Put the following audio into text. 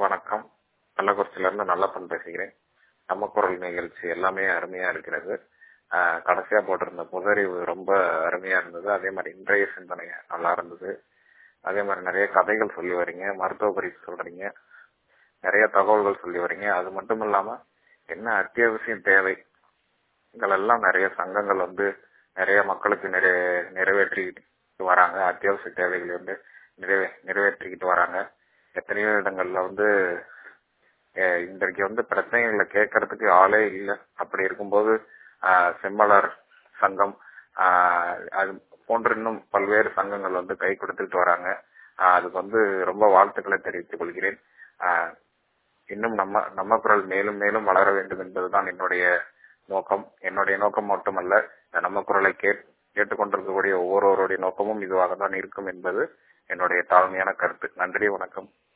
வணக்கம் கள்ளக்குறிச்சியிலிருந்து நல்லப்பன் பேசுகிறேன் நம்ம குரல் நிகழ்ச்சி எல்லாமே அருமையா இருக்கிறது ஆஹ் கடைசியா போட்டிருந்த புதறிவு ரொம்ப அருமையா இருந்தது அதே மாதிரி இன்றைய சிந்தனை நல்லா இருந்தது அதே மாதிரி நிறைய கதைகள் சொல்லி வரீங்க மருத்துவ குறிப்பு சொல்றீங்க நிறைய தகவல்கள் சொல்லி வரீங்க அது மட்டும் இல்லாம என்ன அத்தியாவசியம் தேவை எல்லாம் நிறைய சங்கங்கள் வந்து நிறைய மக்களுக்கு நிறைய நிறைவேற்றிக்கிட்டு வராங்க அத்தியாவசிய தேவைகளை வந்து நிறைவே நிறைவேற்றிக்கிட்டு வராங்க எத்தனையோ இடங்கள்ல வந்து அஹ் இன்றைக்கு வந்து பிரச்சனைகளை கேட்கறதுக்கு ஆளே இல்லை அப்படி இருக்கும்போது ஆஹ் செம்மலர் சங்கம் ஆஹ் அது போன்ற இன்னும் பல்வேறு சங்கங்கள் வந்து கை கொடுத்துட்டு வராங்க ஆஹ் அதுக்கு வந்து ரொம்ப வாழ்த்துக்களை தெரிவித்துக் கொள்கிறேன் ஆஹ் இன்னும் நம்ம நம்ம குரல் மேலும் மேலும் வளர வேண்டும் என்பதுதான் என்னுடைய நோக்கம் என்னுடைய நோக்கம் மட்டுமல்ல இந்த நம்ம குரலை கேட் கேட்டுக்கொண்டிருக்கக்கூடிய ஒவ்வொருவருடைய நோக்கமும் இதுவாக தான் இருக்கும் என்பது என்னுடைய தாழ்மையான கருத்து நன்றி வணக்கம்